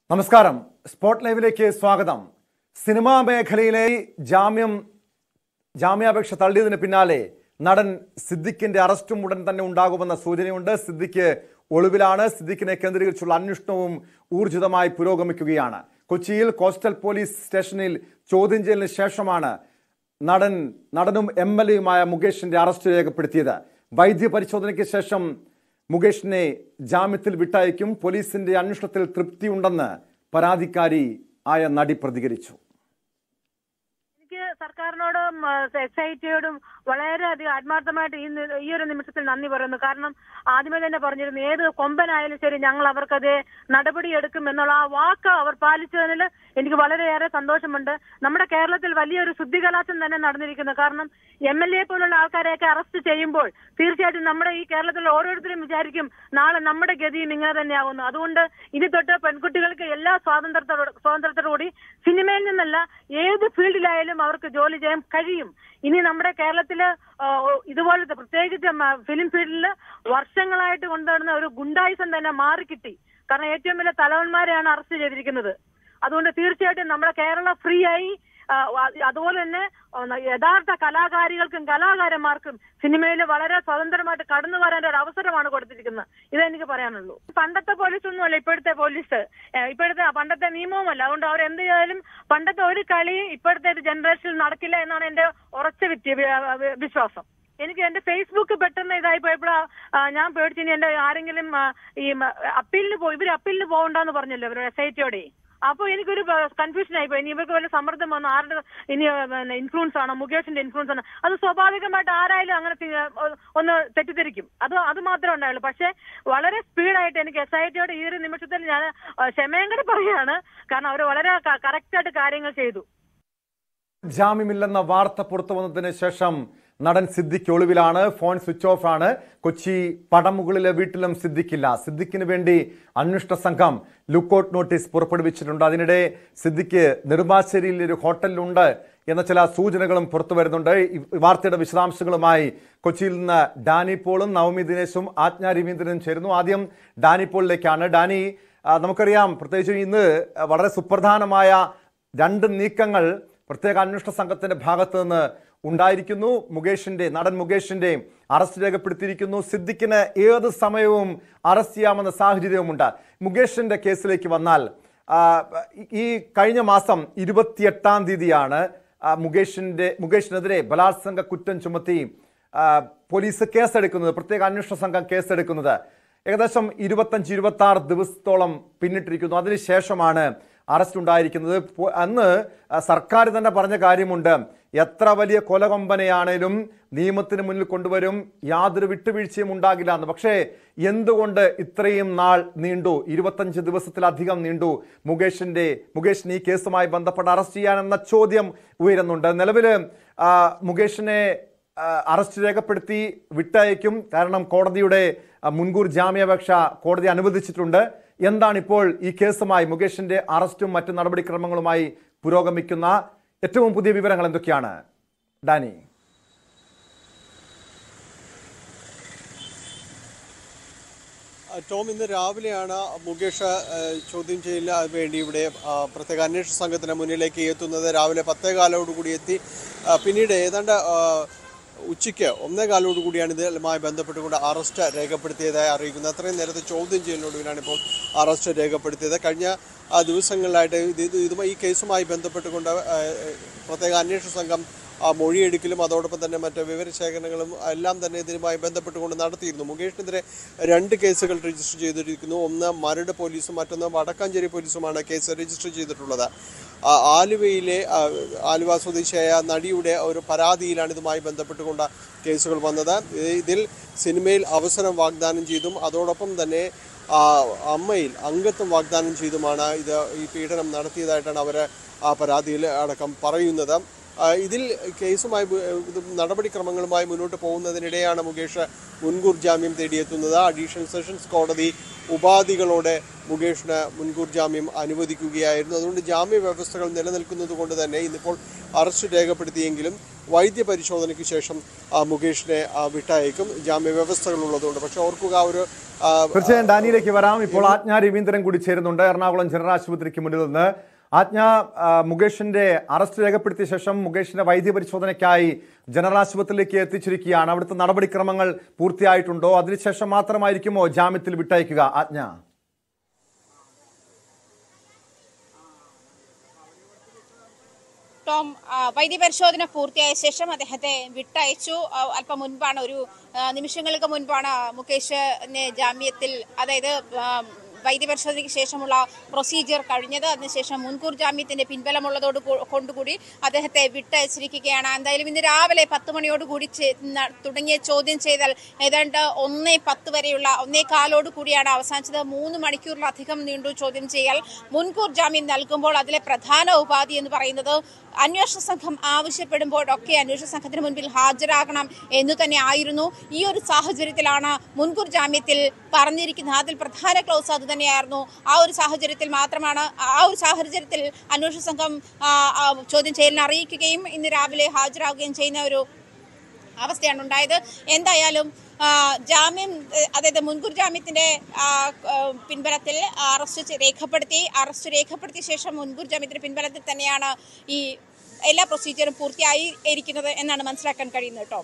നമസ്കാരം സ്പോട്ട് ലൈവിലേക്ക് സ്വാഗതം സിനിമാ മേഖലയിലെ ജാമ്യം ജാമ്യാപേക്ഷ തള്ളിയതിന് പിന്നാലെ നടൻ സിദ്ദിഖിന്റെ അറസ്റ്റും ഉടൻ തന്നെ ഉണ്ടാകുമെന്ന സൂചനയുണ്ട് സിദ്ദിഖ് ഒളിവിലാണ് സിദ്ദിഖിനെ കേന്ദ്രീകരിച്ചുള്ള അന്വേഷണവും ഊർജിതമായി പുരോഗമിക്കുകയാണ് കൊച്ചിയിൽ കോസ്റ്റൽ പോലീസ് സ്റ്റേഷനിൽ ചോദ്യം ചെയ്യലിന് ശേഷമാണ് നടൻ നടനും എം എൽ എയുമായ മുകേഷിന്റെ അറസ്റ്റ് രേഖപ്പെടുത്തിയത് വൈദ്യ പരിശോധനയ്ക്ക് ശേഷം മുകേഷിനെ ജാമ്യത്തിൽ വിട്ടയക്കും പോലീസിന്റെ അന്വേഷണത്തിൽ തൃപ്തിയുണ്ടെന്ന് പരാതിക്കാരി ആയ നടി പ്രതികരിച്ചു എനിക്ക് സർക്കാരിനോടും എസ് ഐ ടിയോടും വളരെയധികം ആത്മാർത്ഥമായിട്ട് ഈ നി- ഈ ഒരു നിമിഷത്തിൽ നന്ദി പറയുന്നു കാരണം ആദ്യമേ തന്നെ പറഞ്ഞിരുന്നു ഏത് കൊമ്പനായാലും ശരി ഞങ്ങൾ അവർക്കത് നടപടിയെടുക്കും എന്നുള്ള ആ വാക്ക് അവർ പാലിച്ചതിൽ എനിക്ക് വളരെയേറെ സന്തോഷമുണ്ട് നമ്മുടെ കേരളത്തിൽ വലിയൊരു ശുദ്ധികലാശം തന്നെ നടന്നിരിക്കുന്നു കാരണം എം എൽ എ പോലുള്ള ആൾക്കാരെയൊക്കെ അറസ്റ്റ് ചെയ്യുമ്പോൾ തീർച്ചയായിട്ടും നമ്മുടെ ഈ കേരളത്തിലുള്ള ഓരോരുത്തരും വിചാരിക്കും നാളെ നമ്മുടെ ഗതിയും ഇങ്ങനെ തന്നെയാകുന്നു അതുകൊണ്ട് ഇനി തൊട്ട് പെൺകുട്ടികൾക്ക് എല്ലാ സ്വാതന്ത്ര്യത്തോട് സ്വാതന്ത്ര്യത്തോടുകൂടി സിനിമയിൽ നിന്നല്ല ഏത് ഫീൽഡിലായാലും അവർക്ക് ജോലി ചെയ്യാൻ കഴിയും ഇനി നമ്മുടെ കേരളത്തില് ആ, ഇതുപോലത്തെ പ്രത്യേകിച്ച് ഫിലിം ഫീൽഡിൽ വർഷങ്ങളായിട്ട് കൊണ്ടുവരുന്ന ഒരു ഗുണ്ടായിസം തന്നെ മാറിക്കിട്ടി കാരണം ഏറ്റവും വലിയ തലവന്മാരെയാണ് അറസ്റ്റ് ചെയ്തിരിക്കുന്നത് അതുകൊണ്ട് തീർച്ചയായിട്ടും നമ്മുടെ കേരളം ഫ്രീ ആയി ആ, അ- അതുപോലെ തന്നെ ആ, യഥാർത്ഥ കലാകാരികൾക്കും കലാകാരന്മാർക്കും സിനിമയിൽ വളരെ സ്വതന്ത്രമായിട്ട് കടന്നു വരാൻ ഒരു അവസരമാണ് കൊടുത്തിരിക്കുന്നത് ഇതെനിക്ക് പറയാനുള്ളൂ പണ്ടത്തെ പോലീസ് ഒന്നുമല്ല ഇപ്പോഴത്തെ പോലീസ് ഏ, ഇപ്പോഴത്തെ പണ്ടത്തെ നിയമവുമല്ല അതുകൊണ്ട് അവർ എന്ത് ചെയ്താലും പണ്ടത്തെ ഒരു കളി ഇപ്പോഴത്തെ ഒരു ജനറേഷനിൽ നടക്കില്ല എന്നാണ് എന്റെ ഉറച്ച വിദ്യ വി- വിശ്വാസം എനിക്ക് എന്റെ ഫേസ്ബുക്ക് പെട്ടെന്ന് ഇതായി പോയപ്പോഴാ ആ, ഞാൻ പേടിച്ചു ഇനി എന്റെ ആരെങ്കിലും ആ, ഈ മ- അപ്പീലിന് പോയി ഇവര് അപ്പീലിന് പോകണ്ടെന്ന് പറഞ്ഞല്ലോ ഇവരുടെ എസ് ഐ ടിയോടെ അപ്പൊ എനിക്കൊരു കൺഫ്യൂഷൻ ആയിപ്പോയി ഇനി ഇവർക്ക് വല്ല സമ്മർദ്ദം വന്നു ആരുടെ ഇനി ഇൻഫ്ലുവൻസ് ആണോ മുകേഷിന്റെ ഇൻഫ്ലുവൻസ് ആണോ അത് സ്വാഭാവികമായിട്ട് ആരായാലും അങ്ങനെ തി- ഒന്ന് തെറ്റിദ്ധരിക്കും അത് അത് മാത്രമേ ഉണ്ടായുള്ളൂ പക്ഷെ വളരെ സ്പീഡായിട്ട് എനിക്ക് എസ് ഐ ടിയോട് ഈ ഒരു നിമിഷത്തിൽ ഞാൻ ആ, ക്ഷമയും കൂടെ പറയാണ് കാരണം അവർ വളരെ കറക്റ്റ് ആയിട്ട് കാര്യങ്ങൾ ചെയ്തു ജാമ്യമില്ലെന്ന വാർത്ത പുറത്തു വന്നതിന് ശേഷം നടൻ സിദ്ദിഖ് ഒളിവിലാണ് ഫോൺ സ്വിച്ച് ഓഫ് ആണ് കൊച്ചി പടമുകളിലെ വീട്ടിലും സിദ്ദിഖില്ല സിദ്ദിഖിന് വേണ്ടി അന്വേഷണ സംഘം ലുക്കൌട്ട് നോട്ടീസ് പുറപ്പെടുവിച്ചിട്ടുണ്ട് അതിനിടെ സിദ്ദിഖ് നെടുമ്പാശ്ശേരിയിൽ ഒരു ഹോട്ടലിലുണ്ട് എന്ന ചില സൂചനകളും പുറത്തു വരുന്നുണ്ട് ഈ വാർത്തയുടെ വിശദാംശങ്ങളുമായി കൊച്ചിയിൽ നിന്ന് ഡാനി പോളും നവമി ദിനേശും ആജ്ഞ രവീന്ദ്രനും ചേരുന്നു ആദ്യം ഡാനി പോളിലേക്കാണ് ഡാനി ആ, നമുക്കറിയാം പ്രത്യേകിച്ച് ഇന്ന് വളരെ സുപ്രധാനമായ രണ്ട് നീക്കങ്ങൾ പ്രത്യേക അന്വേഷണ സംഘത്തിന്റെ ഭാഗത്ത് നിന്ന് ഉണ്ടായിരിക്കുന്നു മുകേഷിന്റെ നടൻ മുകേഷിന്റെ അറസ്റ്റ് രേഖപ്പെടുത്തിയിരിക്കുന്നു സിദ്ദിഖിന് ഏത് സമയവും അറസ്റ്റ് ചെയ്യാമെന്ന സാഹചര്യവുമുണ്ട് മുകേഷിന്റെ കേസിലേക്ക് വന്നാൽ ആ, ഈ കഴിഞ്ഞ മാസം ഇരുപത്തിയെട്ടാം തീയതിയാണ് ആ, മുകേഷിന്റെ മുകേഷിനെതിരെ ബലാത്സംഗ കുറ്റം ചുമത്തി ആ, പോലീസ് കേസെടുക്കുന്നത് പ്രത്യേക അന്വേഷണ സംഘം കേസെടുക്കുന്നത് ഏകദേശം ഇരുപത്തഞ്ച് ഇരുപത്തി ആറ് ദിവസത്തോളം പിന്നിട്ടിരിക്കുന്നു അതിനുശേഷമാണ് അറസ്റ്റ് ഉണ്ടായിരിക്കുന്നത് പോ- അന്ന് ആ, സർക്കാർ തന്നെ പറഞ്ഞ കാര്യമുണ്ട് എത്ര വലിയ കൊലകൊമ്പനെയാണേലും നിയമത്തിന് മുന്നിൽ കൊണ്ടുവരും യാതൊരു വിട്ടുവീഴ്ചയും ഉണ്ടാകില്ല എന്ന് പക്ഷേ എന്തുകൊണ്ട് ഇത്രയും നാൾ നീണ്ടു ഇരുപത്തഞ്ച് ദിവസത്തിലധികം നീണ്ടു മുകേഷിന്റെ മുകേഷിന് ഈ കേസുമായി ബന്ധപ്പെട്ട് അറസ്റ്റ് ചെയ്യാനെന്ന ചോദ്യം ഉയരുന്നുണ്ട് നിലവിൽ മുകേഷിനെ ആ, അറസ്റ്റ് രേഖപ്പെടുത്തി വിട്ടയക്കും കാരണം കോടതിയുടെ ആ, മുൻകൂർ ജാമ്യാപേക്ഷ കോടതി അനുവദിച്ചിട്ടുണ്ട് എന്താണ് ഇപ്പോൾ ഈ കേസുമായി മുകേഷിന്റെ അറസ്റ്റും മറ്റു നടപടിക്രമങ്ങളുമായി പുരോഗമിക്കുന്ന ഏറ്റവും പുതിയ വിവരങ്ങൾ എന്തൊക്കെയാണ് ഡാനി ആ, ടോം ഇന്ന് രാവിലെയാണ് മുകേഷ് ആ, ചോദ്യം ചെയ്യലിന് വേണ്ടി ഇവിടെ ആ, പ്രത്യേക അന്വേഷണ സംഘത്തിന് മുന്നിലേക്ക് എത്തുന്നത് രാവിലെ പത്തേകാലോടുകൂടി എത്തി ആ, പിന്നീട് ഏതാണ്ട് ആ, ഉച്ചയ്ക്ക് ഒന്നേകാലോട് കൂടിയാണ് ഇതുമായി ബന്ധപ്പെട്ടുകൊണ്ട് അറസ്റ്റ് രേഖപ്പെടുത്തിയതായി അറിയിക്കുന്നത് അത്രയും നേരത്തെ ചോദ്യം ചെയ്യലിനൊടുവിലാണ് ഇപ്പോൾ അറസ്റ്റ് രേഖപ്പെടുത്തിയത് കഴിഞ്ഞ ആ, ദിവസങ്ങളിലായിട്ട് ഇത് ഇത് ഇതുമായി ഈ കേസുമായി ബന്ധപ്പെട്ടുകൊണ്ട് ആ, പ്രത്യേക അന്വേഷണ സംഘം ആ മൊഴിയെടുക്കലും അതോടൊപ്പം തന്നെ മറ്റ് വിവരശേഖരണങ്ങളും എല്ലാം തന്നെ ഇതിനുമായി ബന്ധപ്പെട്ടുകൊണ്ട് നടത്തിയിരുന്നു മുകേഷിനെതിരെ രണ്ട് കേസുകൾ രജിസ്റ്റർ ചെയ്തിരിക്കുന്നു ഒന്ന് മരട് പോലീസും മറ്റൊന്ന് വടക്കാഞ്ചേരി പോലീസുമാണ് കേസ് രജിസ്റ്റർ ചെയ്തിട്ടുള്ളത് ആ, ആലുവയിലെ ആ, ആലുവ സ്വദേശിയായ നടിയുടെ ഒരു പരാതിയിലാണ് ഇതുമായി ബന്ധപ്പെട്ടുകൊണ്ട് കേസുകൾ വന്നത് ഇത് ഇതിൽ സിനിമയിൽ അവസരം വാഗ്ദാനം ചെയ്തും അതോടൊപ്പം തന്നെ ആ, അമ്മയിൽ അംഗത്വം വാഗ്ദാനം ചെയ്തുമാണ് ഇത് ഈ പീഡനം നടത്തിയതായിട്ടാണ് അവർ ആ പരാതിയിൽ അടക്കം പറയുന്നത് ആ, ഇതിൽ കേസുമായി മു- ഇത് നടപടിക്രമങ്ങളുമായി മുന്നോട്ട് പോകുന്നതിനിടെയാണ് മുകേഷ് മുൻകൂർ ജാമ്യം തേടിയെത്തുന്നത് അഡീഷണൽ സെഷൻസ് കോടതി ഉപാധികളോടെ മുകേഷിന് മുൻകൂർ ജാമ്യം അനുവദിക്കുകയായിരുന്നു അതുകൊണ്ട് ജാമ്യ വ്യവസ്ഥകൾ നിലനിൽക്കുന്നത് കൊണ്ട് തന്നെ ഇന്നിപ്പോൾ അറസ്റ്റ് രേഖപ്പെടുത്തിയെങ്കിലും വൈദ്യ പരിശോധനയ്ക്ക് ശേഷം ആ, മുകേഷിനെ ആ, വിട്ടയക്കും ജാമ്യ വ്യവസ്ഥകൾ ഉള്ളതുകൊണ്ട് പക്ഷെ ഓർക്കുക ആ ഒരു ആ, തീർച്ചയായും ഡാനിയിലേക്ക് വരാം ഇപ്പോൾ ആജ്ഞ രവീന്ദ്രൻ കൂടി ചേരുന്നുണ്ട് എറണാകുളം ജനറൽ ആശുപത്രിക്ക് മുന്നിൽ നിന്ന് ആജ്ഞ ആ, മുകേഷിന്റെ അറസ്റ്റ് രേഖപ്പെടുത്തിയ ശേഷം മുകേഷിന്റെ വൈദ്യ പരിശോധനയ്ക്കായി ജനറൽ ആശുപത്രിയിലേക്ക് എത്തിച്ചിരിക്കുകയാണ് അവിടുത്തെ നടപടിക്രമങ്ങൾ പൂർത്തിയായിട്ടുണ്ടോ അതിനുശേഷം മാത്രമായിരിക്കുമോ ജാമ്യത്തിൽ വിട്ടയക്കുക ആജ്ഞ ടോം ആ, വൈദ്യപരിശോധന പൂർത്തിയായ ശേഷം അദ്ദേഹത്തെ വിട്ടയച്ചു ആ, അല്പം മുൻപാണ് ഒരു ആ, നിമിഷങ്ങൾക്ക് മുൻപാണ് മുകേഷിനെ ജാമ്യത്തിൽ അതായത് ആ, വൈദ്യപരിശോധനയ്ക്ക് ശേഷമുള്ള പ്രൊസീജിയർ കഴിഞ്ഞത് അതിനുശേഷം മുൻകൂർ ജാമ്യത്തിന്റെ പിൻബലമുള്ളതോട് കൂ- കൊണ്ടുകൂടി അദ്ദേഹത്തെ വിട്ടയച്ചിരിക്കുകയാണ് എന്തായാലും ഇന്ന് രാവിലെ പത്ത് മണിയോടുകൂടി ചെ- ന- തുടങ്ങിയ ചോദ്യം ചെയ്താൽ ഏതാണ്ട് ഒന്നേ പത്ത് വരെയുള്ള ഒന്നേ കാലോട് കൂടിയാണ് അവസാനിച്ചത് മൂന്ന് മണിക്കൂറിലധികം നീണ്ടു ചോദ്യം ചെയ്യൽ മുൻകൂർ ജാമ്യം നൽകുമ്പോൾ അതിലെ പ്രധാന ഉപാധി എന്ന് പറയുന്നത് അന്വേഷണ സംഘം ആവശ്യപ്പെടുമ്പോഴൊക്കെ അന്വേഷണ സംഘത്തിന് മുൻപിൽ ഹാജരാകണം എന്ന് തന്നെ ആയിരുന്നു ഈ ഒരു സാഹചര്യത്തിലാണ് മുൻകൂർ ജാമ്യത്തിൽ പറഞ്ഞിരിക്കുന്നത് അതിൽ പ്രധാന ക്ലോസ് അത് തന്നെയായിരുന്നു ആ ഒരു സാഹചര്യത്തിൽ മാത്രമാണ് ആ ഒരു സാഹചര്യത്തിൽ അന്വേഷണ സംഘം ആ, ആ, ചോദ്യം ചെയ്യലിനെ അറിയിക്കുകയും ഇന്ന് രാവിലെ ഹാജരാകുകയും ചെയ്യുന്ന ഒരു അവസ്ഥയാണ് ഉണ്ടായത് എന്തായാലും ആ, ജാമ്യം ഏ, അതായത് മുൻകൂർ ജാമ്യത്തിന്റെ ആ, ആ, പിൻബലത്തിൽ അറസ്റ്റ് ചെ- രേഖപ്പെടുത്തി അറസ്റ്റ് രേഖപ്പെടുത്തിയ ശേഷം മുൻകൂർ ജാമ്യത്തിന്റെ പിൻബലത്തിൽ തന്നെയാണ് ഈ എല്ലാ പ്രൊസീജിയറും പൂർത്തിയായി ഇരിക്കുന്നത് എന്നാണ് മനസ്സിലാക്കാൻ കഴിയുന്നത് കേട്ടോ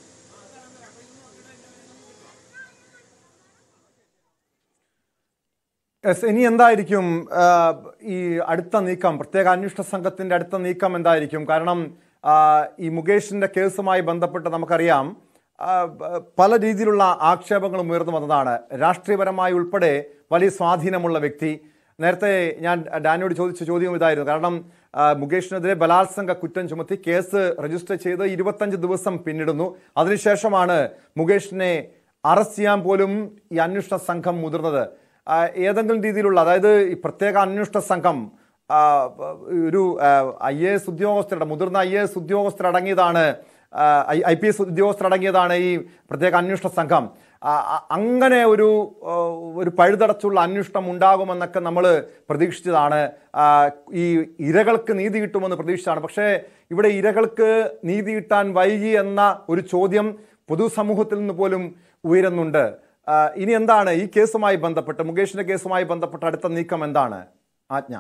എസ് ഇനി എന്തായിരിക്കും ആ, ഈ അടുത്ത നീക്കം പ്രത്യേക അന്വേഷണ സംഘത്തിന്റെ അടുത്ത നീക്കം എന്തായിരിക്കും കാരണം ആ, ഈ മുകേഷിന്റെ കേസുമായി ബന്ധപ്പെട്ട് നമുക്കറിയാം ആ, ബ- പല രീതിയിലുള്ള ആക്ഷേപങ്ങളും ഉയർന്നു വന്നതാണ് രാഷ്ട്രീയപരമായി ഉൾപ്പെടെ വലിയ സ്വാധീനമുള്ള വ്യക്തി നേരത്തെ ഞാൻ ഡാനിയോട് ചോദിച്ച ചോദ്യം ഇതായിരുന്നു കാരണം ആ, മുകേഷിനെതിരെ ബലാത്സംഗ കുറ്റം ചുമത്തി കേസ് രജിസ്റ്റർ ചെയ്ത് ഇരുപത്തഞ്ച് ദിവസം പിന്നിടുന്നു അതിനുശേഷമാണ് മുകേഷിനെ അറസ്റ്റ് ചെയ്യാൻ പോലും ഈ അന്വേഷണ സംഘം മുതിർന്നത് ആ, ഏതെങ്കിലും രീതിയിലുള്ള അതായത് ഈ പ്രത്യേക അന്വേഷണ സംഘം ആ, ഒരു ഐ എ എസ് ഉദ്യോഗസ്ഥരുടെ മുതിർന്ന ഐ എ എസ് ഉദ്യോഗസ്ഥരടങ്ങിയതാണ് ഐ പി എസ് ഉദ്യോഗസ്ഥരടങ്ങിയതാണ് ഈ പ്രത്യേക അന്വേഷണ സംഘം ആ, അ- അങ്ങനെ ഒരു ആ, ഒരു പഴുതടച്ചുള്ള അന്വേഷണം ഉണ്ടാകുമെന്നൊക്കെ നമ്മൾ പ്രതീക്ഷിച്ചതാണ് ആ, ഈ ഇരകൾക്ക് നീതി കിട്ടുമെന്ന് പ്രതീക്ഷിച്ചതാണ് പക്ഷേ ഇവിടെ ഇരകൾക്ക് നീതി കിട്ടാൻ വൈകി എന്ന ഒരു ചോദ്യം പൊതുസമൂഹത്തിൽ നിന്ന് പോലും ഉയരുന്നുണ്ട് ആ, ഇനി എന്താണ് ഈ കേസുമായി ബന്ധപ്പെട്ട് മുകേഷിന്റെ കേസുമായി ബന്ധപ്പെട്ട അടുത്ത നീക്കം എന്താണ് ആജ്ഞ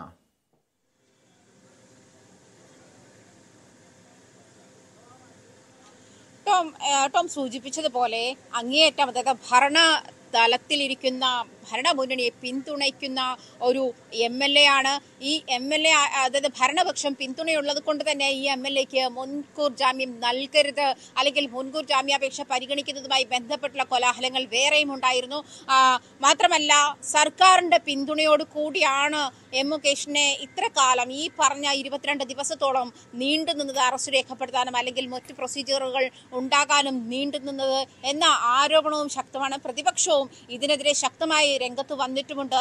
ടോം ഏഹ് ടോം സൂചിപ്പിച്ചതുപോലെ അങ്ങേയറ്റം അതായത് ഭരണ തലത്തിലിരിക്കുന്ന ഭരണമുന്നണിയെ പിന്തുണയ്ക്കുന്ന ഒരു എം എൽ എ ആണ് ഈ എം എൽ എ അതായത് ഭരണപക്ഷം പിന്തുണയുള്ളത് കൊണ്ട് തന്നെ ഈ എം എൽ എക്ക് മുൻകൂർ ജാമ്യം നൽകരുത് അല്ലെങ്കിൽ മുൻകൂർ ജാമ്യാപേക്ഷ പരിഗണിക്കുന്നതുമായി ബന്ധപ്പെട്ടുള്ള കോലാഹലങ്ങൾ വേറെയും ഉണ്ടായിരുന്നു ആ, മാത്രമല്ല സർക്കാരിന്റെ പിന്തുണയോട് കൂടിയാണ് എം മുകേഷിനെ ഇത്ര കാലം ഈ പറഞ്ഞ ഇരുപത്തിരണ്ട് ദിവസത്തോളം നീണ്ടുനിന്നത് അറസ്റ്റ് രേഖപ്പെടുത്താനും അല്ലെങ്കിൽ മറ്റു പ്രൊസീജിയറുകൾ ഉണ്ടാകാനും നീണ്ടുനിന്നത് എന്ന ആരോപണവും ശക്തമാണ് പ്രതിപക്ഷവും ഇതിനെതിരെ ശക്തമായി രംഗത്ത് വന്നിട്ടുമുണ്ട്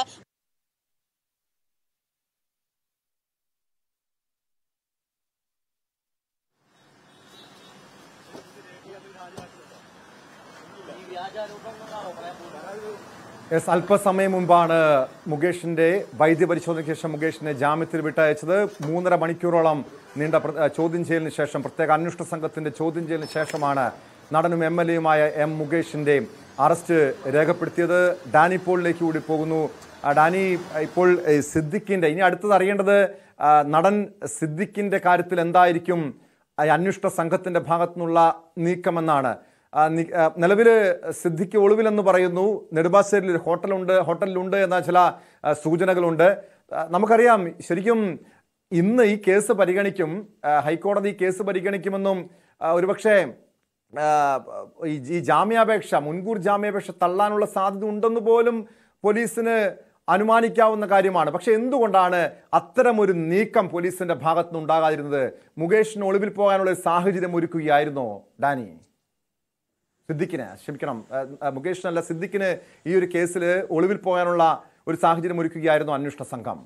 എസ് അല്പസമയം മുമ്പാണ് മുകേഷിന്റെ വൈദ്യപരിശോധനയ്ക്ക് ശേഷം മുകേഷിനെ ജാമ്യത്തിൽ വിട്ടയച്ചത് മൂന്നര മണിക്കൂറോളം നീണ്ട പ്ര- ഏഹ് ചോദ്യം ചെയ്യലിന് ശേഷം പ്രത്യേക അന്വേഷണ സംഘത്തിന്റെ ചോദ്യം ചെയ്യലിന് ശേഷമാണ് നടനും എം എൽ എയുമായ എം മുകേഷിന്റെ അറസ്റ്റ് രേഖപ്പെടുത്തിയത് ഡാനി പോളിലേക്ക് കൂടി പോകുന്നു ആ, ഡാനി ഇപ്പോൾ ഏഹ്, സിദ്ദിഖിന്റെ ഇനി അടുത്തത് അറിയേണ്ടത് ആ, നടൻ സിദ്ദിഖിന്റെ കാര്യത്തിൽ എന്തായിരിക്കും ഈ അന്വേഷണ സംഘത്തിന്റെ ഭാഗത്തുനിന്നുള്ള നീക്കമെന്നാണ് ആ, നി- ആ, നിലവില് സിദ്ദിഖ് ഒളിവിലെന്ന് പറയുന്നു നെടുമ്പാശ്ശേരിയിൽ ഒരു ഹോട്ടലുണ്ട് ഹോട്ടലിലുണ്ട് എന്ന ചില ആ, സൂചനകളുണ്ട് ആ, നമുക്കറിയാം ശരിക്കും ഇന്ന് ഈ കേസ് പരിഗണിക്കും ആ, ഹൈക്കോടതി ഈ കേസ് പരിഗണിക്കുമെന്നും ആ, ഒരുപക്ഷെ ആ, ഈ ഈ ജാമ്യാപേക്ഷ മുൻകൂർ ജാമ്യാപേക്ഷ തള്ളാനുള്ള സാധ്യത ഉണ്ടെന്ന് പോലും പോലീസിന് അനുമാനിക്കാവുന്ന കാര്യമാണ് പക്ഷെ എന്തുകൊണ്ടാണ് അത്തരമൊരു നീക്കം പോലീസിന്റെ ഭാഗത്തുനിന്ന് ഉണ്ടാകാതിരുന്നത് മുകേഷിന് ഒളിവിൽ പോകാനുള്ള ഒരു സാഹചര്യം ഒരുക്കുകയായിരുന്നോ ഡാനി സിദ്ദിഖിന് ക്ഷമിക്കണം ആ, ആ, മുകേഷിനല്ല സിദ്ദിഖിന് ഈ ഒരു കേസിൽ ഒളിവിൽ പോകാനുള്ള ഒരു സാഹചര്യം ഒരുക്കുകയായിരുന്നു അന്വേഷണ സംഘം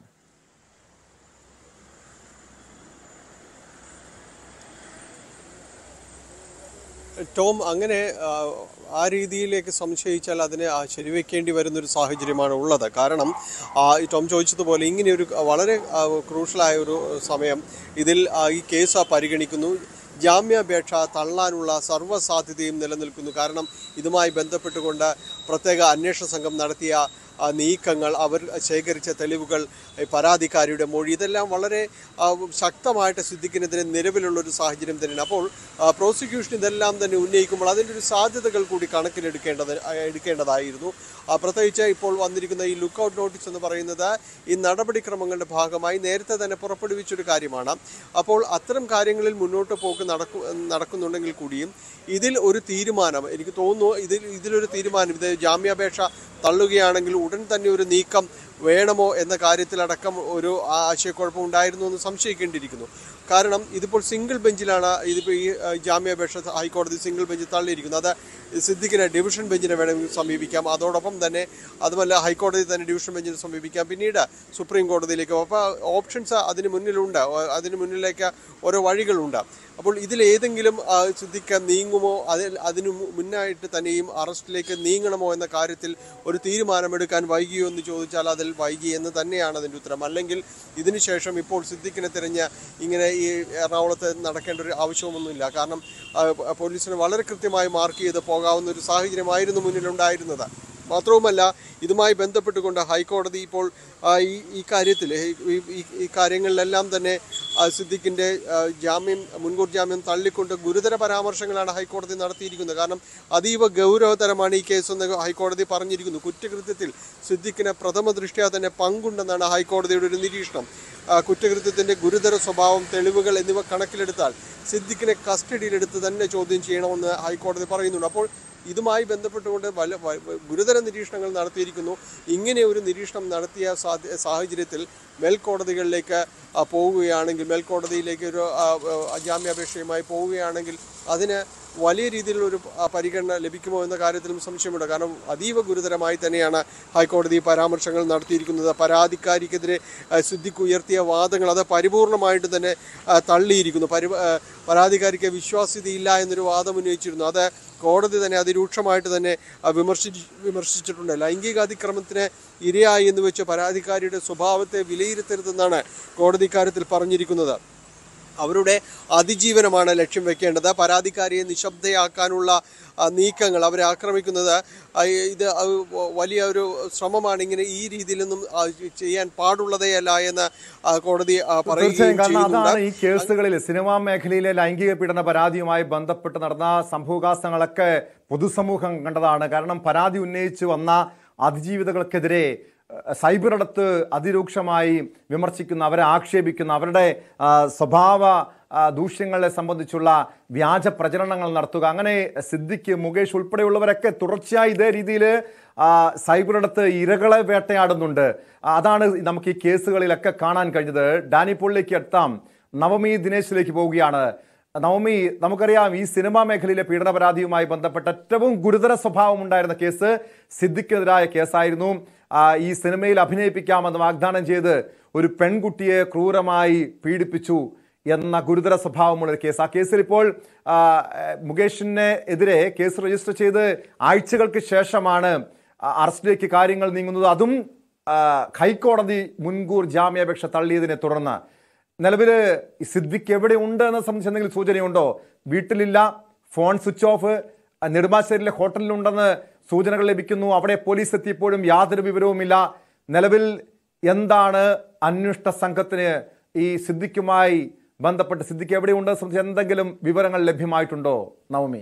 ടോം അങ്ങനെ ആ, ആ രീതിയിലേക്ക് സംശയിച്ചാൽ അതിനെ ആ, ശരിവെക്കേണ്ടി വരുന്നൊരു സാഹചര്യമാണ് ഉള്ളത് കാരണം ആ, ഈ ടോം ചോദിച്ചതുപോലെ ഇങ്ങനെയൊരു വളരെ ആ, ക്രൂഷ്യലായ ഒരു സമയം ഇതിൽ ആ, ഈ കേസ് പരിഗണിക്കുന്നു ജാമ്യാപേക്ഷ തള്ളാനുള്ള സർവ്വസാധ്യതയും നിലനിൽക്കുന്നു കാരണം ഇതുമായി ബന്ധപ്പെട്ടുകൊണ്ട് പ്രത്യേക അന്വേഷണ സംഘം നടത്തിയ ആ, നീക്കങ്ങൾ അവർ ശേഖരിച്ച തെളിവുകൾ ഈ പരാതിക്കാരിയുടെ മൊഴി ഇതെല്ലാം വളരെ ആ, ശക്തമായിട്ട് സിദ്ദിഖിനെതിരെ നിലവിലുള്ള ഒരു സാഹചര്യം തന്നെയാണ് അപ്പോൾ ആ, പ്രോസിക്യൂഷൻ ഇതെല്ലാം തന്നെ ഉന്നയിക്കുമ്പോൾ അതിൻ്റെ ഒരു സാധ്യതകൾ കൂടി കണക്കിലെടുക്കേണ്ടത് ആ, എടുക്കേണ്ടതായിരുന്നു ആ, പ്രത്യേകിച്ച് ഇപ്പോൾ വന്നിരിക്കുന്ന ഈ ലുക്കൗട്ട് നോട്ടീസ് എന്ന് പറയുന്നത് ഈ നടപടിക്രമങ്ങളുടെ ഭാഗമായി നേരത്തെ തന്നെ പുറപ്പെടുവിച്ചൊരു കാര്യമാണ് അപ്പോൾ അത്തരം കാര്യങ്ങളിൽ മുന്നോട്ട് പോക്ക് നടക്കു നടക്കുന്നുണ്ടെങ്കിൽ കൂടിയും ഇതിൽ ഒരു തീരുമാനം എനിക്ക് തോന്നുന്നു ഇതിൽ ഇതിലൊരു തീരുമാനം ഇത് ജാമ്യാപേക്ഷ തള്ളുകയാണെങ്കിൽ ഉടൻ തന്നെ ഒരു നീക്കം വേണമോ എന്ന കാര്യത്തിലടക്കം ഒരു ആശയക്കുഴപ്പം ഉണ്ടായിരുന്നു എന്ന് സംശയിക്കേണ്ടിയിരിക്കുന്നു കാരണം ഇതിപ്പോൾ സിംഗിൾ ബെഞ്ചിലാണ് ഇതിപ്പോൾ ഈ ആ, ജാമ്യാപേക്ഷ ഹൈക്കോടതി സിംഗിൾ ബെഞ്ച് തള്ളിയിരിക്കുന്നത് അത് സിദ്ദിഖിനെ ഡിവിഷൻ ബെഞ്ചിനെ വേണമെങ്കിൽ സമീപിക്കാം അതോടൊപ്പം തന്നെ അതുമല്ല ഹൈക്കോടതി തന്നെ ഡിവിഷൻ ബെഞ്ചിനെ സമീപിക്കാം പിന്നീട് സുപ്രീം കോടതിയിലേക്ക് അപ്പോൾ ഓപ്ഷൻസ് അതിന് മുന്നിലുണ്ട് ഓ- അതിന് മുന്നിലേക്ക് ഓരോ വഴികളുണ്ട് അപ്പോൾ ഇതിലേതെങ്കിലും ആ, സിദ്ദിഖ് നീങ്ങുമോ അതിൽ അതിന് മു- മുന്നായിട്ട് തന്നെയും അറസ്റ്റിലേക്ക് നീങ്ങണമോ എന്ന കാര്യത്തിൽ ഒരു തീരുമാനമെടുക്കാൻ വൈകിയോ എന്ന് ചോദിച്ചാൽ അതിൽ വൈകി എന്ന് തന്നെയാണ് അതിൻ്റെ ഉത്തരം അല്ലെങ്കിൽ ഇതിനുശേഷം ഇപ്പോൾ സിദ്ദിഖിനെ തിരഞ്ഞ് ഇങ്ങനെ ഈ എറണാകുളത്ത് നടക്കേണ്ട ഒരു ആവശ്യമൊന്നുമില്ല കാരണം ആ, പോലീസിന് വളരെ കൃത്യമായി മാർക്ക് ചെയ്ത് പോകാവുന്ന ഒരു സാഹചര്യമായിരുന്നു മുന്നിലുണ്ടായിരുന്നത് മാത്രവുമല്ല ഇതുമായി ബന്ധപ്പെട്ടുകൊണ്ട് ഹൈക്കോടതി ഇപ്പോൾ ആ, ഈ ഈ കാര്യത്തിൽ ഈ- ഈ ഈ കാര്യങ്ങളിലെല്ലാം തന്നെ ആ, സിദ്ദിഖിൻ്റെ ആ, ജാമ്യം മുൻകൂർ ജാമ്യം തള്ളിക്കൊണ്ട് ഗുരുതര പരാമർശങ്ങളാണ് ഹൈക്കോടതി നടത്തിയിരിക്കുന്നത് കാരണം അതീവ ഗൗരവതരമാണ് ഈ കേസെന്ന് ഹൈക്കോടതി പറഞ്ഞിരിക്കുന്നു കുറ്റകൃത്യത്തിൽ സിദ്ദിഖിന് പ്രഥമ ദൃഷ്ട്യാ തന്നെ പങ്കുണ്ടെന്നാണ് ഹൈക്കോടതിയുടെ ഒരു നിരീക്ഷണം ആ, കുറ്റകൃത്യത്തിന്റെ ഗുരുതര സ്വഭാവം തെളിവുകൾ എന്നിവ കണക്കിലെടുത്താൽ സിദ്ദിഖിനെ കസ്റ്റഡിയിലെടുത്ത് തന്നെ ചോദ്യം ചെയ്യണമെന്ന് ഹൈക്കോടതി പറയുന്നുണ്ട് അപ്പോൾ ഇതുമായി ബന്ധപ്പെട്ടുകൊണ്ട് വല വ- വ- ഗുരുതര നിരീക്ഷണങ്ങൾ നടത്തിയിരിക്കുന്നു ഇങ്ങനെ ഒരു നിരീക്ഷണം നടത്തിയ സാധ്യ- സാഹചര്യത്തിൽ മേൽക്കോടതികളിലേക്ക് ആ, പോവുകയാണെങ്കിൽ മേൽക്കോടതിയിലേക്ക് ഒരു ആ, ആ, ജാമ്യാപേക്ഷയുമായി പോവുകയാണെങ്കിൽ അതിന് വലിയ രീതിയിലുള്ള ഒരു ആ, പരിഗണന ലഭിക്കുമോ എന്ന കാര്യത്തിലും സംശയമുണ്ട് കാരണം അതീവ ഗുരുതരമായി തന്നെയാണ് ഹൈക്കോടതി ഈ പരാമർശങ്ങൾ നടത്തിയിരിക്കുന്നത് പരാതിക്കാരിക്കെതിരെ ആ, സിദ്ദിഖ് ഉയർത്തിയ വാദങ്ങൾ അത് പരിപൂർണമായിട്ട് തന്നെ ആ, തള്ളിയിരിക്കുന്നു പരി ആ, പരാതിക്കാരിക്ക് വിശ്വാസ്യതയില്ല എന്നൊരു വാദം ഉന്നയിച്ചിരുന്നു അത് കോടതി തന്നെ അതിരൂക്ഷമായിട്ട് തന്നെ ആ, വിമർശിച്ച് വിമർശിച്ചിട്ടുണ്ട് ലൈംഗിക അതിക്രമത്തിന് ഇരയായി എന്ന് വെച്ച് പരാതിക്കാരിയുടെ സ്വഭാവത്തെ വിലയിരുത്തരുതെന്നാണ് കോടതി ഇക്കാര്യത്തിൽ പറഞ്ഞിരിക്കുന്നത് അവരുടെ അതിജീവനമാണ് ലക്ഷ്യം വെക്കേണ്ടത് പരാതിക്കാരിയെ നിശബ്ദയാക്കാനുള്ള ആ, നീക്കങ്ങൾ അവരെ ആക്രമിക്കുന്നത് ആ, ഇത് ആ, വലിയ ഒരു ശ്രമമാണ് ഇങ്ങനെ ഈ രീതിയിലൊന്നും ആ, ചെയ്യാൻ പാടുള്ളതേ അല്ല എന്ന് ആ, കോടതി ആ, തീർച്ചയായും പറയുകയും കാരണം അതാണ് ഈ ചെയ്യുന്നുണ്ട് കേസുകളിൽ സിനിമാ മേഖലയിലെ ലൈംഗിക പീഡന പരാതിയുമായി ബന്ധപ്പെട്ട് നടന്ന സംഭവകാശങ്ങളൊക്കെ പൊതുസമൂഹം കണ്ടതാണ് കാരണം പരാതി ഉന്നയിച്ചു വന്ന അതിജീവിതകൾക്കെതിരെ ഏഹ്, സൈബറിടത്ത് അതിരൂക്ഷമായി വിമർശിക്കുന്ന അവരെ ആക്ഷേപിക്കുന്ന അവരുടെ ആ, സ്വഭാവ ആ, ദൂഷ്യങ്ങളെ സംബന്ധിച്ചുള്ള വ്യാജ പ്രചരണങ്ങൾ നടത്തുക അങ്ങനെ സിദ്ദിഖ് മുകേഷ് ഉൾപ്പെടെയുള്ളവരൊക്കെ തുടർച്ചയായി ഇതേ രീതിയിൽ സൈബറിടത്ത് ഇരകളെ വേട്ടയാടുന്നുണ്ട് ആ, അതാണ് നമുക്ക് ഈ കേസുകളിലൊക്കെ കാണാൻ കഴിഞ്ഞത് ഡാനി പോളിലേക്ക് എത്താം നവമി ദിനേശിലേക്ക് പോവുകയാണ് നവമി നമുക്കറിയാം ഈ സിനിമാ മേഖലയിലെ പീഡന പരാതിയുമായി ബന്ധപ്പെട്ട ഏറ്റവും ഗുരുതര സ്വഭാവം ഉണ്ടായിരുന്ന കേസ് സിദ്ദിഖിനെതിരായ കേസായിരുന്നു ആ, ഈ സിനിമയിൽ അഭിനയിപ്പിക്കാമെന്ന് വാഗ്ദാനം ചെയ്ത് ഒരു പെൺകുട്ടിയെ ക്രൂരമായി പീഡിപ്പിച്ചു എന്ന ഗുരുതര സ്വഭാവമുള്ള ഒരു കേസ് ആ കേസിൽ ഇപ്പോൾ ആ, മുകേഷിനെ എതിരെ കേസ് രജിസ്റ്റർ ചെയ്ത് ആഴ്ചകൾക്ക് ശേഷമാണ് ആ, അറസ്റ്റിലേക്ക് കാര്യങ്ങൾ നീങ്ങുന്നത് അതും ആ, ഹൈക്കോടതി മുൻകൂർ ജാമ്യാപേക്ഷ തള്ളിയതിനെ തുടർന്ന് നിലവിൽ സിദ്ദിഖ് എവിടെ ഉണ്ട് എന്ന സംബന്ധിച്ച് എന്തെങ്കിലും സൂചനയുണ്ടോ വീട്ടിലില്ല ഫോൺ സ്വിച്ച് ഓഫ് നെടുമ്പാശ്ശേരിയിലെ ഹോട്ടലിലുണ്ടെന്ന് സൂചനകൾ ലഭിക്കുന്നു അവിടെ പോലീസ് എത്തിയപ്പോഴും യാതൊരു വിവരവുമില്ല നിലവിൽ എന്താണ് അന്വേഷണ സംഘത്തിന് ഈ സിദ്ദിഖുമായി ബന്ധപ്പെട്ട് സിദ്ദിഖ് എവിടെയുണ്ടെന്ന് സംബന്ധിച്ച് എന്തെങ്കിലും വിവരങ്ങൾ ലഭ്യമായിട്ടുണ്ടോ നവമി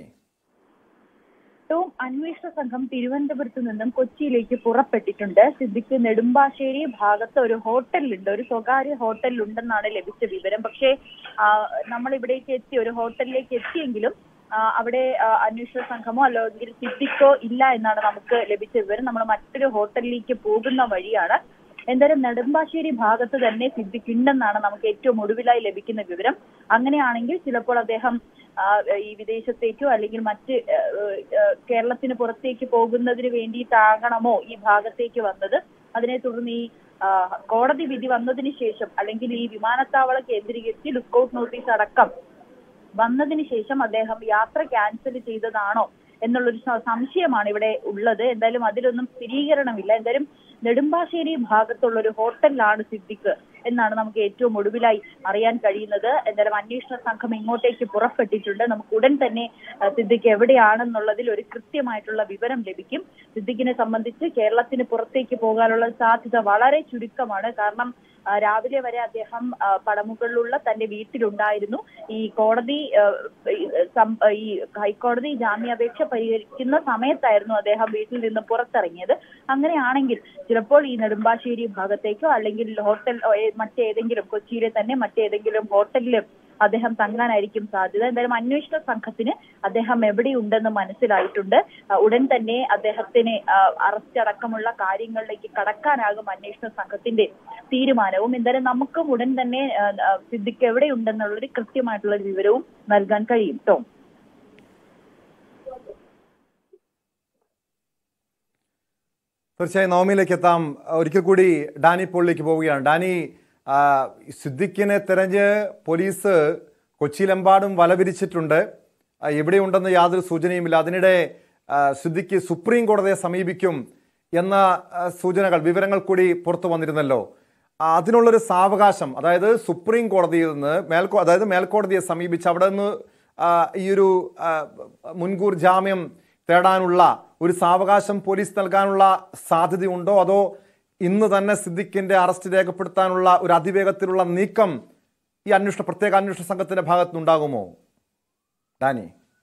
ഏറ്റവും അന്വേഷണ സംഘം തിരുവനന്തപുരത്ത് നിന്നും കൊച്ചിയിലേക്ക് പുറപ്പെട്ടിട്ടുണ്ട് സിദ്ദിഖ് നെടുമ്പാശ്ശേരി ഭാഗത്ത് ഒരു ഹോട്ടലിലുണ്ട് ഒരു സ്വകാര്യ ഹോട്ടലിലുണ്ടെന്നാണ് ലഭിച്ച വിവരം പക്ഷേ ആ, നമ്മൾ ഇവിടേക്ക് എത്തി ഒരു ഹോട്ടലിലേക്ക് എത്തിയെങ്കിലും ആ, അവിടെ ആ, അന്വേഷണ സംഘമോ അല്ലെങ്കിൽ സിദ്ദിഖോ ഇല്ല എന്നാണ് നമുക്ക് ലഭിച്ച വിവരം നമ്മൾ മറ്റൊരു ഹോട്ടലിലേക്ക് പോകുന്ന വഴിയാണ് എന്തായാലും നെടുമ്പാശ്ശേരി ഭാഗത്ത് തന്നെ സിദ്ദിഖ് ഉണ്ടെന്നാണ് നമുക്ക് ഏറ്റവും ഒടുവിലായി ലഭിക്കുന്ന വിവരം അങ്ങനെയാണെങ്കിൽ ചിലപ്പോൾ അദ്ദേഹം ആ, ഈ വിദേശത്തേക്കോ അല്ലെങ്കിൽ മറ്റ് ആ, ആ, കേരളത്തിന് പുറത്തേക്ക് പോകുന്നതിന് വേണ്ടിയിട്ടാകണമോ ഈ ഭാഗത്തേക്ക് വന്നത് അതിനെ തുടർന്ന് ഈ ആ, കോടതി വിധി വന്നതിന് ശേഷം അല്ലെങ്കിൽ ഈ വിമാനത്താവളം കേന്ദ്രീകരിച്ച് ലുക്കൌട്ട് നോട്ടീസ് അടക്കം വന്നതിന് ശേഷം അദ്ദേഹം യാത്ര ക്യാൻസൽ ചെയ്തതാണോ എന്നുള്ളൊരു സ- സംശയമാണ് ഇവിടെ ഉള്ളത് എന്തായാലും അതിലൊന്നും സ്ഥിരീകരണമില്ല എന്തായാലും നെടുമ്പാശ്ശേരി ഭാഗത്തുള്ള ഒരു ഹോട്ടലിലാണ് സിദ്ദിഖ് എന്നാണ് നമുക്ക് ഏറ്റവും ഒടുവിലായി അറിയാൻ കഴിയുന്നത് എന്തായാലും അന്വേഷണ സംഘം ഇങ്ങോട്ടേക്ക് പുറപ്പെട്ടിട്ടുണ്ട് നമുക്ക് ഉടൻ തന്നെ ആ, സിദ്ദിഖ് എവിടെയാണെന്നുള്ളതിൽ ഒരു കൃത്യമായിട്ടുള്ള വിവരം ലഭിക്കും സിദ്ദിഖിനെ സംബന്ധിച്ച് കേരളത്തിന് പുറത്തേക്ക് പോകാനുള്ള സാധ്യത വളരെ ചുരുക്കമാണ് കാരണം ആ, രാവിലെ വരെ അദ്ദേഹം ആ, പടമുകളിലുള്ള തന്റെ വീട്ടിലുണ്ടായിരുന്നു ഈ കോടതി ആ, ഈ, സം- ഈ ഹൈക്കോടതി ജാമ്യാപേക്ഷ പരിഹരിക്കുന്ന സമയത്തായിരുന്നു അദ്ദേഹം വീട്ടിൽ നിന്ന് പുറത്തിറങ്ങിയത് അങ്ങനെയാണെങ്കിൽ ചിലപ്പോൾ ഈ നെടുമ്പാശ്ശേരി ഭാഗത്തേക്കോ അല്ലെങ്കിൽ ഹോട്ടൽ ഓ, ഏ- മറ്റേതെങ്കിലും കൊച്ചിയിലെ തന്നെ മറ്റേതെങ്കിലും ഹോട്ടലിലും അദ്ദേഹം തങ്ങാനായിരിക്കും സാധ്യത എന്തായാലും അന്വേഷണ സംഘത്തിന് അദ്ദേഹം എവിടെയുണ്ടെന്ന് മനസ്സിലായിട്ടുണ്ട് ആ, ഉടൻ തന്നെ അദ്ദേഹത്തിന് ആ, അറസ്റ്റ് അടക്കമുള്ള കാര്യങ്ങളിലേക്ക് കടക്കാനാകും അന്വേഷണ സംഘത്തിന്റെ തീരുമാനവും എന്തായാലും നമുക്കും ഉടൻ തന്നെ ആ, ആ, സിദ്ദിഖ് എവിടെയുണ്ടെന്നുള്ളൊരു കൃത്യമായിട്ടുള്ള ഒരു വിവരവും നൽകാൻ കഴിയും ടോം തീർച്ചയായും നവമിയിലേക്ക് എത്താം ഒരിക്കൽ കൂടി ഡാനി പോളിലേക്ക് പോവുകയാണ് ഡാനി ആ, സിദ്ദിഖിനെ തെരഞ്ഞ് പോലീസ് കൊച്ചിയിലെമ്പാടും വലവിരിച്ചിട്ടുണ്ട് ആ, എവിടെയുണ്ടെന്ന് യാതൊരു സൂചനയുമില്ല അതിനിടെ ആ, സിദ്ദിഖ് സുപ്രീം കോടതിയെ സമീപിക്കും എന്ന ആ, സൂചനകൾ വിവരങ്ങൾ കൂടി പുറത്തു വന്നിരുന്നല്ലോ ആ, അതിനുള്ളൊരു സാവകാശം അതായത് സുപ്രീം കോടതിയിൽ നിന്ന് മേൽക്കോ അതായത് മേൽക്കോടതിയെ സമീപിച്ച് അവിടെ നിന്ന് ആ, ഈ ഒരു ആ, മുൻകൂർ ജാമ്യം തേടാനുള്ള ഒരു സാവകാശം പോലീസ് നൽകാനുള്ള സാധ്യതയുണ്ടോ അതോ ഇന്ന് തന്നെ സിദ്ദിഖിന്റെ അറസ്റ്റ് രേഖപ്പെടുത്താനുള്ള ഒരു അതിവേഗത്തിലുള്ള നീക്കം ഈ അന്വേഷണ പ്രത്യേക അന്വേഷണ സംഘത്തിന്റെ ഭാഗത്തുനിന്നുണ്ടാകുമോ ഡാനി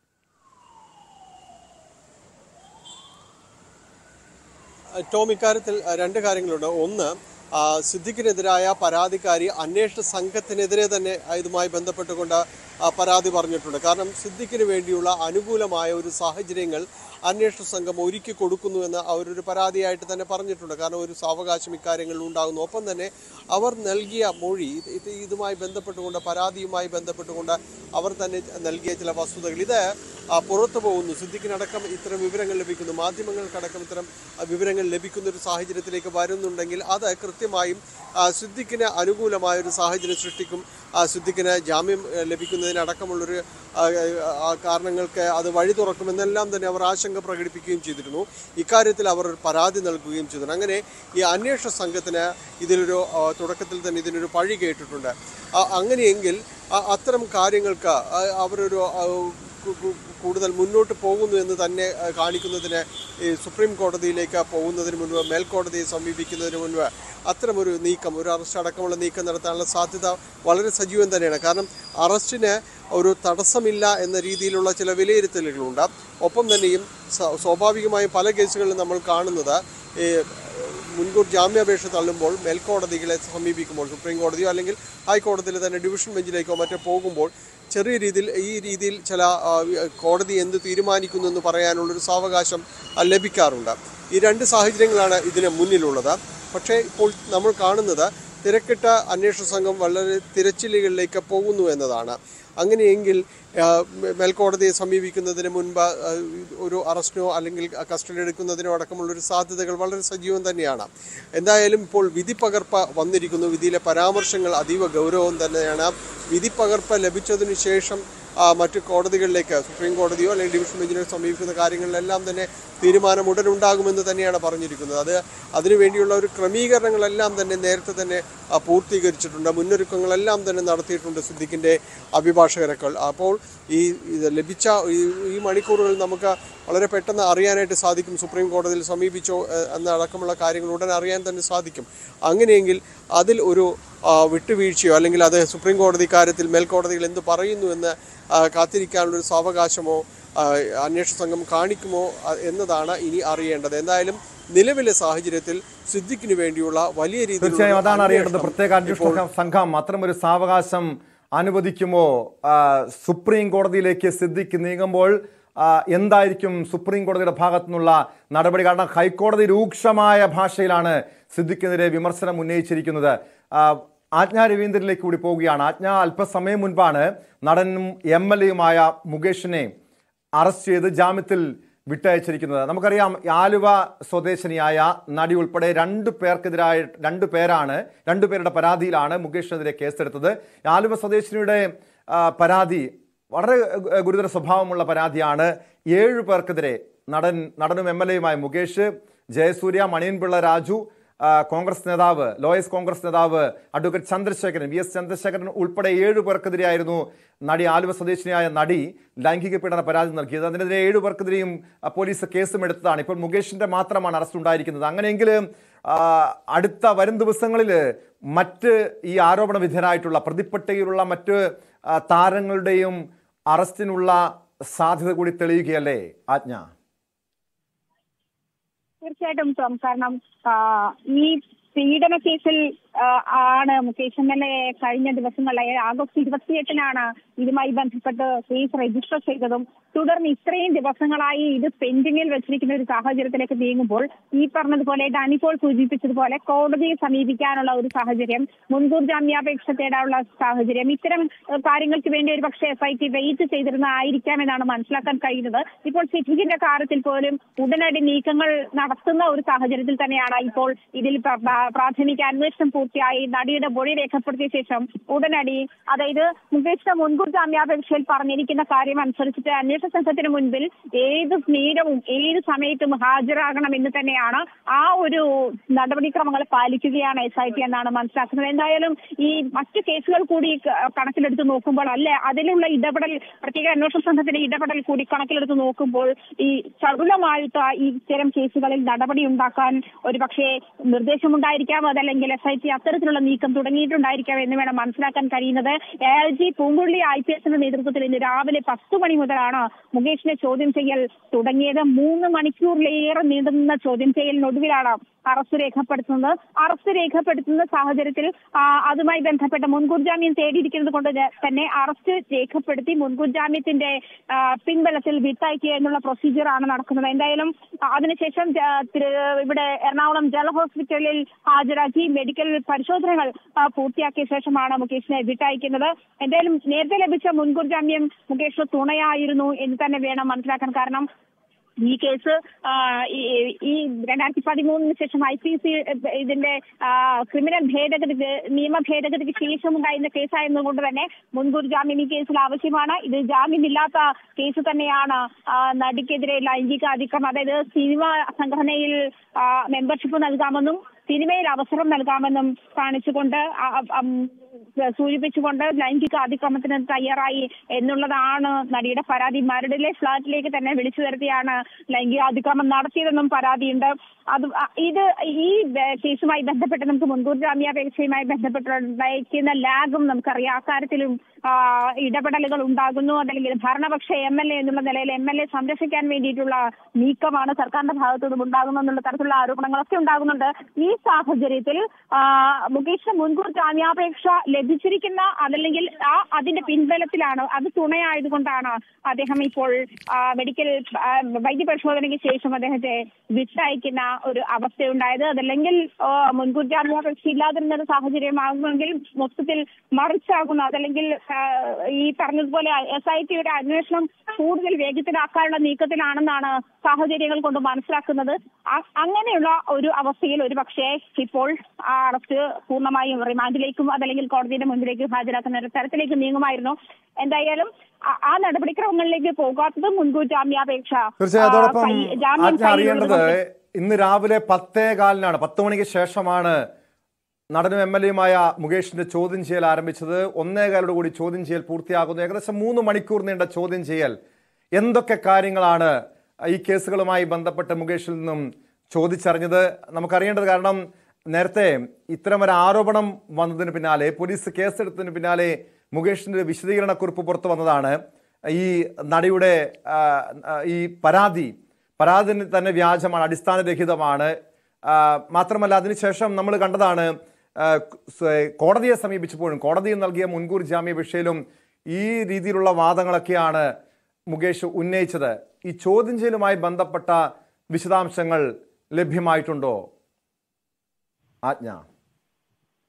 ടോം ഇക്കാര്യത്തിൽ അഹ്, രണ്ട് കാര്യങ്ങളുണ്ട് ഒന്ന് ആ, സിദ്ദിഖിനെതിരായ പരാതിക്കാരി അന്വേഷണ സംഘത്തിനെതിരെ തന്നെ ഇതുമായി ബന്ധപ്പെട്ടുകൊണ്ട് ആ, പരാതി പറഞ്ഞിട്ടുണ്ട് കാരണം സിദ്ദിഖിന് വേണ്ടിയുള്ള അനുകൂലമായ ഒരു സാഹചര്യങ്ങൾ അന്വേഷണ സംഘം ഒരുക്കി കൊടുക്കുന്നു എന്ന് അവരൊരു പരാതിയായിട്ട് തന്നെ പറഞ്ഞിട്ടുണ്ട് കാരണം ഒരു സാവകാശം ഇക്കാര്യങ്ങളിൽ ഉണ്ടാകുന്നു ഒപ്പം തന്നെ അവർ നൽകിയ മൊഴി ഇത് ഇത് ഇതുമായി ബന്ധപ്പെട്ടുകൊണ്ട് പരാതിയുമായി ബന്ധപ്പെട്ടുകൊണ്ട് അവർ തന്നെ നൽകിയ ചില വസ്തുതകൾ ഇത് ആ, പുറത്തു പോകുന്നു സിദ്ദിഖിനടക്കം ഇത്തരം വിവരങ്ങൾ ലഭിക്കുന്നു മാധ്യമങ്ങൾക്കടക്കം ഇത്തരം ആ, വിവരങ്ങൾ ലഭിക്കുന്ന ഒരു സാഹചര്യത്തിലേക്ക് വരുന്നുണ്ടെങ്കിൽ അത് കൃത്യമായും ആ, സിദ്ദിഖിന് അനുകൂലമായ ഒരു സാഹചര്യം സൃഷ്ടിക്കും ആ, സിദ്ദിഖിന് ജാമ്യം ഏ, ലഭിക്കുന്നതിനടക്കമുള്ളൊരു ആ, ആ, കാരണങ്ങൾക്ക് അത് വഴി തുറക്കുമെന്നെല്ലാം തന്നെ അവർ ആശങ്ക പ്രകടിപ്പിക്കുകയും ചെയ്തിരുന്നു ഇക്കാര്യത്തിൽ അവർ ഒരു പരാതി നൽകുകയും ചെയ്തിരുന്നു അങ്ങനെ ഈ അന്വേഷണ സംഘത്തിന് ഇതിലൊരു ആ, തുടക്കത്തിൽ തന്നെ ഇതിനൊരു പഴി കേട്ടിട്ടുണ്ട് ആ, അങ്ങനെയെങ്കിൽ ആ- അത്തരം കാര്യങ്ങൾക്ക് ആ, അവരൊരു ആ, കു- കു- കൂടുതൽ മുന്നോട്ട് പോകുന്നു എന്ന് തന്നെ ആ, കാണിക്കുന്നതിന് ഈ സുപ്രീം കോടതിയിലേക്ക് പോകുന്നതിന് മുൻപ് മേൽക്കോടതിയെ സമീപിക്കുന്നതിന് മുൻപ് അത്തരമൊരു നീക്കം ഒരു അറസ്റ്റ് അടക്കമുള്ള നീക്കം നടത്താനുള്ള സാധ്യത വളരെ സജീവം തന്നെയാണ് കാരണം അറസ്റ്റിന് ഒരു തടസ്സമില്ല എന്ന രീതിയിലുള്ള ചില വിലയിരുത്തലുകളുണ്ട് ഒപ്പം തന്നെയും സ- സ്വാഭാവികമായും പല കേസുകളിലും നമ്മൾ കാണുന്നത് ഈ മുൻകൂർ ജാമ്യാപേക്ഷ തള്ളുമ്പോൾ മേൽക്കോടതികളെ സമീപിക്കുമ്പോൾ സുപ്രീം കോടതിയോ അല്ലെങ്കിൽ ഹൈക്കോടതിയിലെ തന്നെ ഡിവിഷൻ ബെഞ്ചിലേക്കോ മറ്റോ പോകുമ്പോൾ ചെറിയ രീതിയിൽ ഈ രീതിയിൽ ചില ആ, കോടതി എന്ത് തീരുമാനിക്കുന്നു എന്ന് പറയാനുള്ളൊരു സാവകാശം ആ, ലഭിക്കാറുണ്ട് ഈ രണ്ട് സാഹചര്യങ്ങളാണ് ഇതിന് മുന്നിലുള്ളത് പക്ഷേ ഇപ്പോൾ നമ്മൾ കാണുന്നത് തിരക്കിട്ട അന്വേഷണ സംഘം വളരെ തിരച്ചിലുകളിലേക്ക് പോകുന്നു എന്നതാണ് അങ്ങനെയെങ്കിൽ ആ, മേ- മേൽക്കോടതിയെ സമീപിക്കുന്നതിന് മുൻപ് ആ, ഒരു അറസ്റ്റിനോ അല്ലെങ്കിൽ കസ്റ്റഡി എടുക്കുന്നതിനോ അടക്കമുള്ള ഒരു സാധ്യതകൾ വളരെ സജീവം തന്നെയാണ് എന്തായാലും ഇപ്പോൾ വിധി പകർപ്പ് വന്നിരിക്കുന്നു വിധിയിലെ പരാമർശങ്ങൾ അതീവ ഗൗരവം തന്നെയാണ് വിധി പകർപ്പ് ലഭിച്ചതിനു ശേഷം ആ, മറ്റു കോടതികളിലേക്ക് സുപ്രീം കോടതിയോ അല്ലെങ്കിൽ ഡിവിഷൻ ബെഞ്ചിനോ സമീപിക്കുന്ന കാര്യങ്ങളിലെല്ലാം തന്നെ തീരുമാനം ഉടൻ ഉണ്ടാകുമെന്ന് തന്നെയാണ് പറഞ്ഞിരിക്കുന്നത് അത് അതിനുവേണ്ടിയുള്ള ഒരു ക്രമീകരണങ്ങളെല്ലാം തന്നെ നേരത്തെ തന്നെ ആ, പൂർത്തീകരിച്ചിട്ടുണ്ട് മുന്നൊരുക്കങ്ങളെല്ലാം തന്നെ നടത്തിയിട്ടുണ്ട് സിദ്ദിഖിൻ്റെ അഭിഭാഷകരക്കൾ അപ്പോൾ ഈ ഇത് ലഭിച്ച ഈ ഈ മണിക്കൂറുകൾ നമുക്ക് വളരെ പെട്ടെന്ന് അറിയാനായിട്ട് സാധിക്കും സുപ്രീം കോടതിയിൽ സമീപിച്ചോ ഏഹ്, എന്നടക്കമുള്ള കാര്യങ്ങൾ ഉടൻ അറിയാൻ തന്നെ സാധിക്കും അങ്ങനെയെങ്കിൽ അതിൽ ഒരു ആ, വിട്ടുവീഴ്ചയോ അല്ലെങ്കിൽ അത് സുപ്രീം കോടതി കാര്യത്തിൽ മേൽക്കോടതികൾ എന്ത് പറയുന്നു എന്ന് ആ, കാത്തിരിക്കാനുള്ളൊരു സാവകാശമോ ആ, അന്വേഷണ സംഘം കാണിക്കുമോ ആ, എന്നതാണ് ഇനി അറിയേണ്ടത് എന്തായാലും നിലവിലെ സാഹചര്യത്തിൽ സിദ്ദിഖിന് വേണ്ടിയുള്ള വലിയ തീർച്ചയായും രീതിയിൽ അതാണ് അറിയേണ്ടത് പ്രത്യേക അന്വേഷണ സംഘം അത്തരമൊരു സാവകാശം അനുവദിക്കുമോ ആ, സുപ്രീം കോടതിയിലേക്ക് സിദ്ദിഖ് നീങ്ങുമ്പോൾ ആ, എന്തായിരിക്കും സുപ്രീം കോടതിയുടെ ഭാഗത്തു നിന്നുള്ള നടപടി കാരണം ഹൈക്കോടതി രൂക്ഷമായ ഭാഷയിലാണ് സിദ്ദിഖിനെതിരെ വിമർശനം ഉന്നയിച്ചിരിക്കുന്നത് ആ, ആജ്ഞ രവീന്ദ്രനിലേക്ക് കൂടി പോവുകയാണ് ആജ്ഞ അല്പസമയം മുൻപാണ് നടനും എം എൽ എയുമായ മുകേഷിനെ അറസ്റ്റ് ചെയ്ത് ജാമ്യത്തിൽ വിട്ടയച്ചിരിക്കുന്നത് നമുക്കറിയാം ആലുവ സ്വദേശിനിയായ നടി ഉൾപ്പെടെ രണ്ടു പേർക്കെതിരായ രണ്ടു പേരാണ് രണ്ടു പേരുടെ പരാതിയിലാണ് മുകേഷിനെതിരെ കേസെടുത്തത് ആലുവ സ്വദേശിനിയുടെ ആ, പരാതി വളരെ ഏഹ്, ഗുരുതര സ്വഭാവമുള്ള പരാതിയാണ് ഏഴു പേർക്കെതിരെ നടൻ നടനും എം എൽ എയുമായ മുകേഷ് ജയസൂര്യ മണിയൻപിള്ള രാജു ആ, കോൺഗ്രസ് നേതാവ് ലോയസ് കോൺഗ്രസ് നേതാവ് advocate Chandrasekharan V S Chandrasekharan ഉൾപ്പെടെ ഏഴു പേർക്കെതിരെയായിരുന്നു നടി ആലുവ സ്വദേശിനിയായ നടി ലൈംഗിക പീഡന പരാതി നൽകിയത് അതിനെതിരെ ഏഴു പേർക്കെതിരെയും ആ, പോലീസ് കേസും എടുത്തതാണ് ഇപ്പോൾ മുകേഷിന്റെ മാത്രമാണ് അറസ്റ്റ് ഉണ്ടായിരിക്കുന്നത് അങ്ങനെയെങ്കിൽ ആ, അടുത്ത വരും ദിവസങ്ങളിൽ മറ്റ് ഈ ആരോപണ വിധേയരായിട്ടുള്ള പ്രതിപ്പട്ടികയിലുള്ള മറ്റ് ആ, താരങ്ങളുടെയും അറസ്റ്റിനുള്ള സാധ്യത കൂടി തെളിയുകയല്ലേ ആജ്ഞ തീർച്ചയായിട്ടും ടോം കാരണം ആ, ഈ പീഡന കേസിൽ ആ, ആണ് മുകേഷ് എം എൽ എ കഴിഞ്ഞ ദിവസങ്ങളിൽ ആഗസ്റ്റ് ഇരുപത്തിയെട്ടിനാണ് ഇതുമായി ബന്ധപ്പെട്ട് കേസ് രജിസ്റ്റർ ചെയ്തതും തുടർന്ന് ഇത്രയും ദിവസങ്ങളായി ഇത് പെൻഡിങ്ങിൽ വെച്ചിരിക്കുന്ന ഒരു സാഹചര്യത്തിലേക്ക് നീങ്ങുമ്പോൾ ഈ പറഞ്ഞതുപോലെ ഡാനിപ്പോൾ സൂചിപ്പിച്ചതുപോലെ കോടതിയെ സമീപിക്കാനുള്ള ഒരു സാഹചര്യം മുൻകൂർ ജാമ്യാപേക്ഷ തേടാനുള്ള സാഹചര്യം ഇത്തരം ഏഹ്, കാര്യങ്ങൾക്ക് വേണ്ടി ഒരു പക്ഷേ എസ് ഐ ടി വെയിറ്റ് ചെയ്തിരുന്നതായിരിക്കാം എന്നാണ് മനസ്സിലാക്കാൻ കഴിയുന്നത് ഇപ്പോൾ സിദ്ദിഖിന്റെ കാര്യത്തിൽ പോലും ഉടനടി നീക്കങ്ങൾ നടത്തുന്ന ഒരു സാഹചര്യത്തിൽ തന്നെയാണ് ഇപ്പോൾ ഇതിൽ പ്ര- പ്രാ- പ്രാഥമിക അന്വേഷണം പൂർത്തിയായി നടിയുടെ മൊഴി രേഖപ്പെടുത്തിയ ശേഷം ഉടനടി അതായത് മുകേഷിന്റെ മുൻകൂർ ജാമ്യാപേക്ഷയിൽ പറഞ്ഞിരിക്കുന്ന കാര്യം അനുസരിച്ചിട്ട് അന്വേഷണ സംഘത്തിന് മുൻപിൽ ഏത് നേരവും ഏത് സമയത്തും ഹാജരാകണമെന്ന് തന്നെയാണ് ആ ഒരു നടപടിക്രമങ്ങൾ പാലിക്കുകയാണ് എസ് ഐ ടി എന്നാണ് മനസ്സിലാക്കുന്നത് എന്തായാലും ഈ മറ്റു കേസുകൾ കൂടി ക- കണക്കിലെടുത്ത് നോക്കുമ്പോൾ അല്ലെ അതിലുള്ള ഇടപെടൽ പ്രത്യേക അന്വേഷണ സംഘത്തിന്റെ ഇടപെടൽ കൂടി കണക്കിലെടുത്ത് നോക്കുമ്പോൾ ഈ ചടുലമായിട്ട് ഈ ഇത്തരം കേസുകളിൽ നടപടി ഉണ്ടാക്കാൻ ഒരു പക്ഷേ നിർദ്ദേശമുണ്ടായിരിക്കാം അതല്ലെങ്കിൽ എസ് ഐ ടി അത്തരത്തിലുള്ള നീക്കം തുടങ്ങിയിട്ടുണ്ടായിരിക്കാം എന്ന് വേണം മനസ്സിലാക്കാൻ കഴിയുന്നത് A I G Poonkuzhali I P എസിന്റെ നേതൃത്വത്തിൽ ഇന്ന് രാവിലെ പത്ത് മണി മുതലാണ് മുകേഷിനെ ചോദ്യം ചെയ്യൽ തുടങ്ങിയത് മൂന്ന് മണിക്കൂറിലേറെ നീണ്ടുനിന്ന ചോദ്യം ചെയ്യലിനൊടുവിലാണ് അറസ്റ്റ് രേഖപ്പെടുത്തുന്നത് അറസ്റ്റ് രേഖപ്പെടുത്തുന്ന സാഹചര്യത്തിൽ ആ, അതുമായി ബന്ധപ്പെട്ട മുൻകൂർ ജാമ്യം തേടിയിരിക്കുന്നത് കൊണ്ട് ത- തന്നെ അറസ്റ്റ് രേഖപ്പെടുത്തി മുൻകൂർ ജാമ്യത്തിന്റെ ആ, പിൻബലത്തിൽ വിട്ടയക്കുക എന്നുള്ള പ്രൊസീജിയർ ആണ് നടക്കുന്നത് എന്തായാലും ആ, അതിനുശേഷം ജ- തിരു- ഇവിടെ എറണാകുളം ജനറൽ ഹോസ്പിറ്റലിൽ ഹാജരാക്കി മെഡിക്കൽ പരിശോധനകൾ ആ, പൂർത്തിയാക്കിയ ശേഷമാണ് മുകേഷിനെ വിട്ടയക്കുന്നത് എന്തായാലും നേരത്തെ ലഭിച്ച മുൻകൂർ ജാമ്യം മുകേഷ് തുണയായിരുന്നു എന്ന് തന്നെ വേണം മനസ്സിലാക്കാൻ കാരണം ഈ കേസ് ആ, ഈ ഈ രണ്ടായിരത്തി പതിമൂന്നിന് ശേഷം ഐ പി സി ഇതിന്റെ ആ, ക്രിമിനൽ ഭേദഗതി നിയമ ഭേദഗതിക്ക് ശേഷമുണ്ടായിരുന്ന കേസായതുകൊണ്ട് തന്നെ മുൻകൂർ ജാമ്യം ഈ കേസിൽ ആവശ്യമാണ് ഇത് ജാമ്യമില്ലാത്ത കേസ് തന്നെയാണ് ആ, നടിക്കെതിരെ ലൈംഗിക അതിക്രമം അതായത് സിനിമ സംഘടനയിൽ മെമ്പർഷിപ്പ് നൽകാമെന്നും സിനിമയിൽ അവസരം നൽകാമെന്നും കാണിച്ചുകൊണ്ട് ആ, ആ, ഉം, സൂചിപ്പിച്ചുകൊണ്ട് ലൈംഗിക അതിക്രമത്തിന് തയ്യാറായി എന്നുള്ളതാണ് നടിയുടെ പരാതി മരടിലെ ഫ്ളാറ്റിലേക്ക് തന്നെ വിളിച്ചു വരുത്തിയാണ് ലൈംഗിക അതിക്രമം നടത്തിയതെന്നും പരാതിയുണ്ട് അത് അ- ഇത് ഈ ബ- കേസുമായി ബന്ധപ്പെട്ട് നമുക്ക് മുൻകൂർ ജാമ്യാപേക്ഷയുമായി ബന്ധപ്പെട്ടുണ്ടായിരിക്കുന്ന ലാഗും നമുക്കറിയാം അക്കാര്യത്തിലും ആ, ഇടപെടലുകൾ ഉണ്ടാകുന്നു അതല്ലെങ്കിൽ ഭരണപക്ഷ എം എൽ എ എന്നുള്ള നിലയിൽ എം എൽ എ സംരക്ഷിക്കാൻ വേണ്ടിയിട്ടുള്ള നീക്കമാണ് സർക്കാരിന്റെ ഭാഗത്തുനിന്നും ഉണ്ടാകുന്നു എന്നുള്ള തരത്തിലുള്ള ആരോപണങ്ങളൊക്കെ ഉണ്ടാകുന്നുണ്ട് ഈ സാഹചര്യത്തിൽ ആ, മുകേഷിന് മുൻകൂർ ജാമ്യാപേക്ഷ ലഭിച്ചിരിക്കുന്ന അതല്ലെങ്കിൽ ആ അതിന്റെ പിൻബലത്തിലാണ് അത് തുണയായതുകൊണ്ടാണ് അദ്ദേഹം ഇപ്പോൾ ആ, മെഡിക്കൽ ആ, വൈദ്യപരിശോധനയ്ക്ക് ശേഷം അദ്ദേഹത്തെ വിട്ടയക്കുന്ന ഒരു അവസ്ഥയുണ്ടായത് അതല്ലെങ്കിൽ ആ, മുൻകൂർ ജാമ്യാപേക്ഷ ഇല്ലാതിരുന്ന ഒരു സാഹചര്യമാകുമെങ്കിൽ മൊത്തത്തിൽ മറിച്ചാകുന്ന അതല്ലെങ്കിൽ ആ, ഈ പറഞ്ഞതുപോലെ എസ് ഐ ടിയുടെ അന്വേഷണം കൂടുതൽ വേഗത്തിലാക്കാനുള്ള നീക്കത്തിലാണെന്നാണ് സാഹചര്യങ്ങൾ കൊണ്ട് മനസ്സിലാക്കുന്നത് അ- അങ്ങനെയുള്ള ഒരു അവസ്ഥയിൽ ഒരു പക്ഷേ ഇപ്പോൾ ആ അറസ്റ്റ് പൂർണ്ണമായും റിമാൻഡിലേക്കും അതല്ലെങ്കിൽ കോടതിയുടെ മുൻപിലേക്ക് ഹാജരാക്കുന്ന ഒരു തരത്തിലേക്ക് നീങ്ങുമായിരുന്നു എന്തായാലും ആ- ആ നടപടിക്രമങ്ങളിലേക്ക് പോകാത്തത് മുൻകൂർ ജാമ്യാപേക്ഷ തീർച്ചയായും ആ, അതോടൊപ്പം കൈ- ജാമ്യം ആജ്ഞ അറിയേണ്ടത് കൈയ്യിലുള്ളത് ഇന്ന് രാവിലെ പത്തേ കാലിനാണ് പത്ത് മണിക്ക് ശേഷമാണ് നടനും എം എൽ എയുമായ മുകേഷിന്റെ ചോദ്യം ചെയ്യൽ ആരംഭിച്ചത് ഒന്നേകാലോട് കൂടി ചോദ്യം ചെയ്യൽ പൂർത്തിയാകുന്നു ഏകദേശം മൂന്ന് മണിക്കൂർ നീണ്ട ചോദ്യം ചെയ്യൽ എന്തൊക്കെ കാര്യങ്ങളാണ് ഈ കേസുകളുമായി ബന്ധപ്പെട്ട് മുകേഷിൽ നിന്നും ചോദിച്ചറിഞ്ഞത് നമുക്കറിയേണ്ടത് കാരണം നേരത്തെ ഇത്തരം ഒരു ആരോപണം വന്നതിന് പിന്നാലെ പോലീസ് കേസെടുത്തതിന് പിന്നാലെ മുകേഷിന്റെ ഒരു വിശദീകരണക്കുറിപ്പ് പുറത്തു വന്നതാണ് ഈ നടിയുടെ ആ, ആ, ഈ പരാതി പരാതി തന്നെ വ്യാജമാണ് അടിസ്ഥാനരഹിതമാണ് ആ, മാത്രമല്ല അതിനുശേഷം നമ്മൾ കണ്ടതാണ് ആ, സ് കോടതിയെ സമീപിച്ചപ്പോഴും കോടതിയിൽ നൽകിയ മുൻകൂർ ജാമ്യാപേക്ഷയിലും ഈ രീതിയിലുള്ള വാദങ്ങളൊക്കെയാണ് മുകേഷ് ഉന്നയിച്ചത് ഈ ചോദ്യം ചെയ്യലുമായി ബന്ധപ്പെട്ട വിശദാംശങ്ങൾ ലഭ്യമായിട്ടുണ്ടോ ആജ്ഞ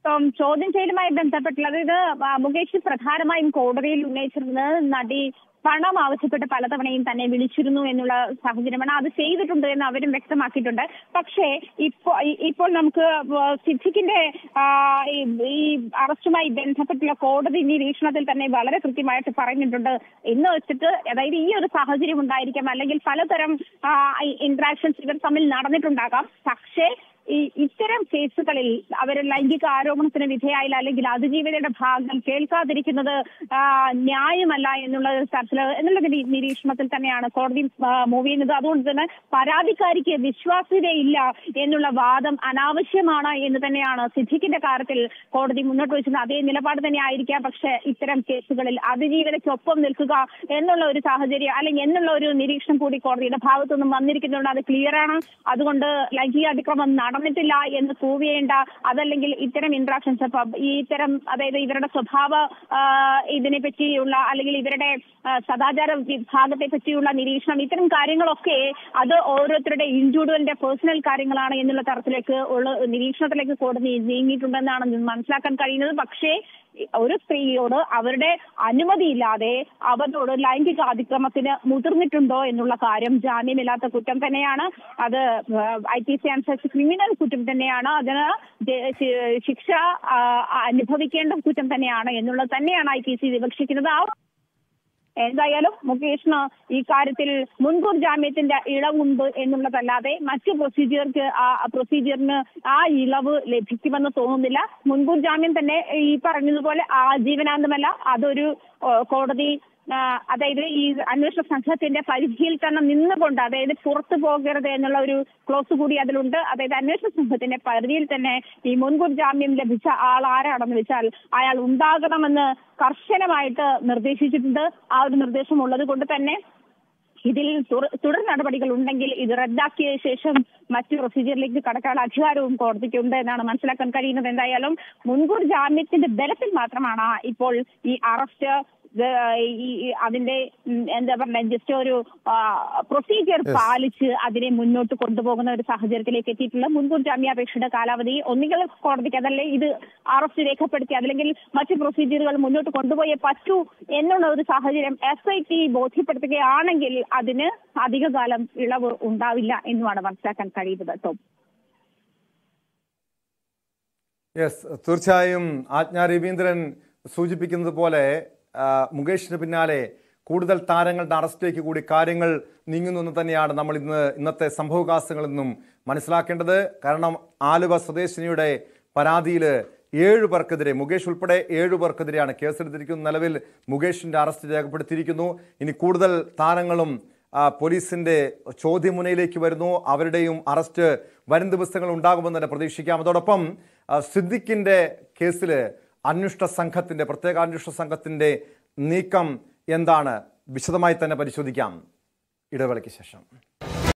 ഉം, ചോദ്യം ചെയ്യലുമായി ബന്ധപ്പെട്ടുള്ള അതായത് ആ, മുകേഷ് പ്രധാനമായും കോടതിയിൽ ഉന്നയിച്ചിരുന്നത് നടി പണം ആവശ്യപ്പെട്ട് പലതവണയും തന്നെ വിളിച്ചിരുന്നു എന്നുള്ള സാഹചര്യമാണ് അത് ചെയ്തിട്ടുണ്ട് എന്ന് അവരും വ്യക്തമാക്കിയിട്ടുണ്ട് പക്ഷേ ഇപ്പോ ഈ- ഇപ്പോൾ നമുക്ക് സിദ്ദിഖിന്റെ ആ, ഈ- ഈ അറസ്റ്റുമായി ബന്ധപ്പെട്ടുള്ള കോടതി നിരീക്ഷണത്തിൽ തന്നെ വളരെ കൃത്യമായിട്ട് പറഞ്ഞിട്ടുണ്ട് എന്ന് വെച്ചിട്ട് അതായത് ഈ ഒരു സാഹചര്യം ഉണ്ടായിരിക്കാം അല്ലെങ്കിൽ പലതരം ഇന്ററാക്ഷൻസ് ഇവർ തമ്മിൽ നടന്നിട്ടുണ്ടാകാം പക്ഷേ ഈ ഇത്തരം കേസുകളിൽ അവർ ലൈംഗിക ആരോപണത്തിന് വിധേയായില്ല അല്ലെങ്കിൽ അതിജീവിതയുടെ ഭാഗം കേൾക്കാതിരിക്കുന്നത് ആ, ന്യായമല്ല എന്നുള്ള തരത്തില് എന്നുള്ള നിരീ- നിരീക്ഷണത്തിൽ തന്നെയാണ് കോടതി മൂവ് ചെയ്യുന്നത് അതുകൊണ്ട് തന്നെ പരാതിക്കാരിക്ക് വിശ്വാസ്യതയില്ല എന്നുള്ള വാദം അനാവശ്യമാണ് എന്ന് തന്നെയാണ് സിദ്ദിഖിന്റെ കാര്യത്തിൽ കോടതി മുന്നോട്ട് വെച്ചത് അതേ നിലപാട് തന്നെ ആയിരിക്കാം പക്ഷെ ഇത്തരം കേസുകളിൽ അതിജീവിതയ്ക്കൊപ്പം നിൽക്കുക എന്നുള്ള ഒരു സാഹചര്യം അല്ലെങ്കിൽ എന്നുള്ള ഒരു നിരീക്ഷണം കൂടി കോടതിയുടെ ഭാഗത്തുനിന്നും വന്നിരിക്കുന്നുണ്ട് അത് ക്ലിയർ ആണ് അതുകൊണ്ട് ലൈംഗിക അതിക്രമം നടന്നിട്ടില്ല എന്ന് പ്രൂവ് ചെയ്യേണ്ട അതല്ലെങ്കിൽ ഇത്തരം ഇന്ററാക്ഷൻസ് ഈ ഇത്തരം അതായത് ഇവരുടെ സ്വഭാവ ആ, ഇതിനെ പറ്റിയുള്ള അല്ലെങ്കിൽ ഇവരുടെ ആ, സദാചാര വിഭാഗത്തെ പറ്റിയുള്ള നിരീക്ഷണം ഇത്തരം കാര്യങ്ങളൊക്കെ അത് ഓരോരുത്തരുടെ ഇൻഡിവിജ്വലിന്റെ പേഴ്സണൽ കാര്യങ്ങളാണ് എന്നുള്ള തരത്തിലേക്ക് ഉള്ള നിരീക്ഷണത്തിലേക്ക് കോടതി നീങ്ങിയിട്ടുണ്ടെന്നാണ് മനസ്സിലാക്കാൻ കഴിയുന്നത് പക്ഷേ ഒരു സ്ത്രീയോട് അവരുടെ അനുമതിയില്ലാതെ അവരോട് ലൈംഗിക അതിക്രമത്തിന് മുതിർന്നിട്ടുണ്ടോ എന്നുള്ള കാര്യം ജാമ്യമില്ലാത്ത കുറ്റം തന്നെയാണ് അത് ഐ ടി സി അനുസരിച്ച് ക്രിമിനൽ കുറ്റം തന്നെയാണ് അതിന് ജ- ശി- ശിക്ഷ ആ, അനുഭവിക്കേണ്ട കുറ്റം തന്നെയാണ് എന്നുള്ളത് തന്നെയാണ് ഐ ടി സി വിവക്ഷിക്കുന്നത് ആ എന്തായാലും മുകേഷിന് ഈ കാര്യത്തിൽ മുൻകൂർ ജാമ്യത്തിന്റെ ഇളവുണ്ട് എന്നുള്ളതല്ലാതെ മറ്റ് പ്രൊസീജിയർക്ക് ആ പ്രൊസീജിയറിന് ആ ഇളവ് ലഭിക്കുമെന്ന് തോന്നുന്നില്ല മുൻകൂർ ജാമ്യം തന്നെ ഈ പറഞ്ഞതുപോലെ ആജീവനാന്തമല്ല അതൊരു ഓ, കോടതി ആ, അതായത് ഈ അന്വേഷണ സംഘത്തിന്റെ പരിധിയിൽ തന്നെ നിന്നുകൊണ്ട് അതായത് പുറത്തു പോകരുത് എന്നുള്ള ഒരു ക്ലോസ് കൂടി അതിലുണ്ട് അതായത് അന്വേഷണ സംഘത്തിന്റെ പരിധിയിൽ തന്നെ ഈ മുൻകൂർ ജാമ്യം ലഭിച്ച ആൾ ആരാണെന്ന് വെച്ചാൽ അയാൾ ഉണ്ടാകണമെന്ന് കർശനമായിട്ട് നിർദ്ദേശിച്ചിട്ടുണ്ട് ആ ഒരു നിർദ്ദേശം ഉള്ളത് കൊണ്ട് തന്നെ ഇതിൽ തുടർ തുടർ നടപടികൾ ഉണ്ടെങ്കിൽ ഇത് റദ്ദാക്കിയ ശേഷം മറ്റു പ്രൊസീജിയറിലേക്ക് കടക്കാനുള്ള അധികാരവും കോടതിക്കുണ്ട് എന്നാണ് മനസ്സിലാക്കാൻ കഴിയുന്നത് എന്തായാലും മുൻകൂർ ജാമ്യത്തിന്റെ ബലത്തിൽ മാത്രമാണ് ഇപ്പോൾ ഈ അറസ്റ്റ് ഇത് ഈ ഈ അതിന്റെ ഉം, എന്താ പറയുക ജസ്റ്റ് ഒരു പ്രൊസീജിയർ പാലിച്ച് അതിനെ മുന്നോട്ട് കൊണ്ടുപോകുന്ന ഒരു സാഹചര്യത്തിലേക്ക് എത്തിയിട്ടുള്ള മുൻകൂർ ജാമ്യാപേക്ഷയുടെ കാലാവധി ഒന്നുകിൽ കോടതിക്ക് അതല്ലേ ഇത് അറസ്റ്റ് രേഖപ്പെടുത്തി അതല്ലെങ്കിൽ മറ്റു പ്രൊസീജിയറുകൾ മുന്നോട്ട് കൊണ്ടുപോയേ പറ്റൂ എന്നുള്ള ഒരു സാഹചര്യം എസ് ഐ ടി ബോധ്യപ്പെടുത്തുകയാണെങ്കിൽ അതിന് അധികകാലം ഇളവ് ഉണ്ടാവില്ല എന്നുമാണ് മനസ്സിലാക്കാൻ കഴിയുന്നത് ടോം യെസ് തീർച്ചയായും ആജ്ഞ രവീന്ദ്രൻ സൂചിപ്പിക്കുന്നത് പോലെ ആ, മുകേഷിന് പിന്നാലെ കൂടുതൽ താരങ്ങളുടെ അറസ്റ്റിലേക്ക് കൂടി കാര്യങ്ങൾ നീങ്ങുന്നു എന്ന് തന്നെയാണ് നമ്മൾ ഇന്ന് ഇന്നത്തെ സംഭവവികാസങ്ങളിൽ നിന്നും മനസ്സിലാക്കേണ്ടത് കാരണം ആലുവ സ്വദേശിനിയുടെ പരാതിയിൽ ഏഴ് പേർക്കെതിരെ മുകേഷ് ഉൾപ്പെടെ ഏഴ് പേർക്കെതിരെയാണ് കേസെടുത്തിരിക്കുന്നത് നിലവിൽ മുകേഷിന്റെ അറസ്റ്റ് രേഖപ്പെടുത്തിയിരിക്കുന്നു ഇനി കൂടുതൽ താരങ്ങളും ആ, പോലീസിന്റെ ചോദ്യമുനയിലേക്ക് വരുന്നു അവരുടെയും അറസ്റ്റ് വരും ദിവസങ്ങൾ ഉണ്ടാകുമെന്ന് തന്നെ പ്രതീക്ഷിക്കാം അതോടൊപ്പം ആ, സിദ്ദിഖിന്റെ കേസിൽ അന്വേഷണ സംഘത്തിന്റെ പ്രത്യേക അന്വേഷണ സംഘത്തിന്റെ നീക്കം എന്താണ് വിശദമായി തന്നെ പരിശോധിക്കാം ഇടവേളയ്ക്ക് ശേഷം